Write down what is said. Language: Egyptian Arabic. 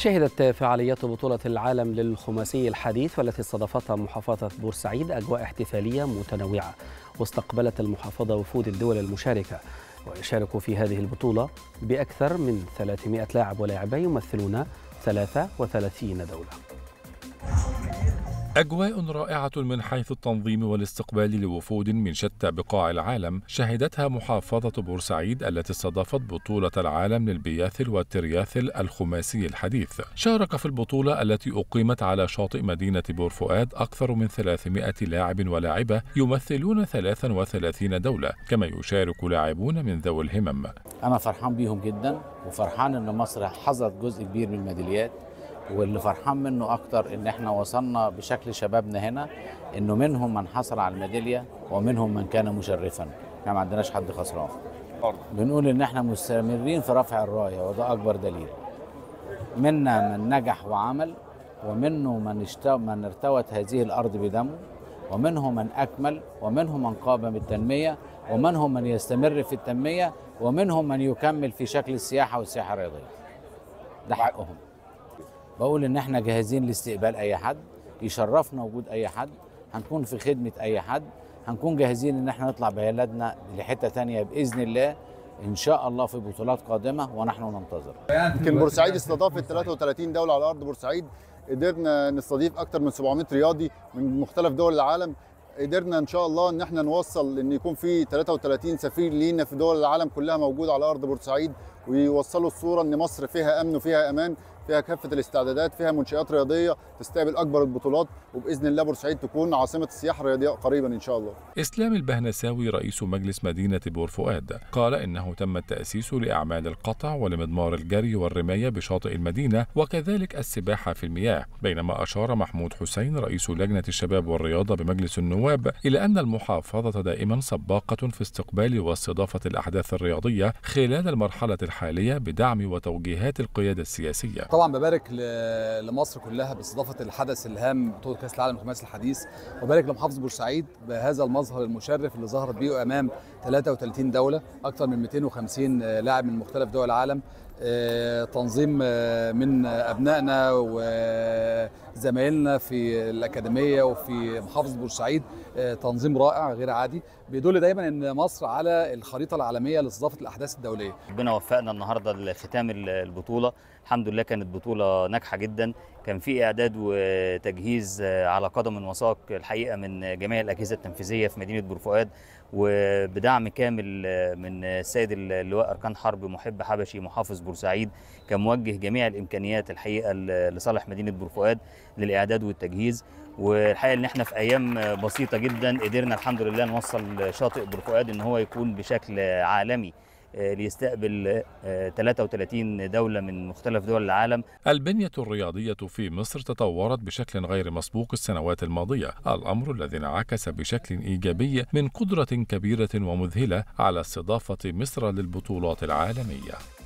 شهدت فعاليات بطولة العالم للخماسي الحديث والتي استضافتها محافظة بورسعيد أجواء احتفالية متنوعة واستقبلت المحافظة وفود الدول المشاركة ويشارك في هذه البطولة بأكثر من 300 لاعب ولاعبة يمثلون 33 دولة أجواء رائعة من حيث التنظيم والاستقبال لوفود من شتى بقاع العالم شهدتها محافظة بورسعيد التي استضافت بطولة العالم للبياثل والترياثل الخماسي الحديث شارك في البطولة التي أقيمت على شاطئ مدينة بورفؤاد أكثر من 300 لاعب ولاعبة يمثلون 33 دولة كما يشارك لاعبون من ذوي الهمم أنا فرحان بيهم جدا وفرحان إن مصر حظت جزء كبير من الميداليات واللي فرحان منه اكتر ان احنا وصلنا بشكل شبابنا هنا انه منهم من حصل على الميداليه ومنهم من كان مشرفا احنا ما عندناش حد خسران بنقول ان احنا مستمرين في رفع الرايه وده اكبر دليل منا من نجح وعمل ومنه من, اشتو من ارتوت هذه الارض بدمه ومنهم من اكمل ومنهم من قام بالتنميه ومنهم من يستمر في التنميه ومنهم من يكمل في شكل السياحه والسياحه الرياضيه ده حقهم بقول ان احنا جاهزين لاستقبال اي حد يشرفنا وجود اي حد هنكون في خدمه اي حد هنكون جاهزين ان احنا نطلع ببلدنا لحته تانية باذن الله ان شاء الله في بطولات قادمه ونحن ننتظر يمكن بورسعيد استضافت 33 دوله على ارض بورسعيد قدرنا نستضيف اكثر من 700 رياضي من مختلف دول العالم قدرنا ان شاء الله ان احنا نوصل ان يكون في 33 سفير لينا في دول العالم كلها موجوده على ارض بورسعيد ويوصلوا الصوره ان مصر فيها امن وفيها امان فيها كافه الاستعدادات فيها منشات رياضيه تستقبل اكبر البطولات وباذن الله بورسعيد تكون عاصمه السياحه الرياضيه قريبا ان شاء الله. اسلام البهنساوي رئيس مجلس مدينه بور فؤاد قال انه تم التاسيس لاعمال القطع ولمضمار الجري والرمايه بشاطئ المدينه وكذلك السباحه في المياه بينما اشار محمود حسين رئيس لجنه الشباب والرياضه بمجلس النواب الى ان المحافظه دائما سباقه في استقبال واستضافه الاحداث الرياضيه خلال المرحله الحاليه بدعم وتوجيهات القياده السياسيه. طبعا ببارك لمصر كلها باستضافه الحدث الهام بطوله كاس العالم الخماسي الحديث وبارك لمحافظه بورسعيد بهذا المظهر المشرف اللي ظهرت بيه امام 33 دوله اكثر من 250 لاعب من مختلف دول العالم تنظيم من ابنائنا وزمايلنا في الاكاديميه وفي محافظه بورسعيد تنظيم رائع غير عادي بيدل دايما ان مصر على الخريطه العالميه لاستضافه الاحداث الدوليه. ربنا وفقنا النهارده لختام البطوله، الحمد لله كانت بطوله ناجحه جدا، كان في اعداد وتجهيز على قدم وساق الحقيقه من جميع الاجهزه التنفيذيه في مدينه بورفؤاد وبدعم كامل من السيد اللواء اركان حرب محب حبشي محافظ بورسعيد كان موجه جميع الامكانيات الحقيقه لصالح مدينه بورفؤاد للاعداد والتجهيز والحقيقه ان احنا في ايام بسيطه جدا قدرنا الحمد لله نوصل شاطئ بورفؤاد ان هو يكون بشكل عالمي ليستقبل 33 دولة من مختلف دول العالم البنية الرياضية في مصر تطورت بشكل غير مسبوق السنوات الماضية الأمر الذي انعكس بشكل إيجابي من قدرة كبيرة ومذهلة على استضافة مصر للبطولات العالمية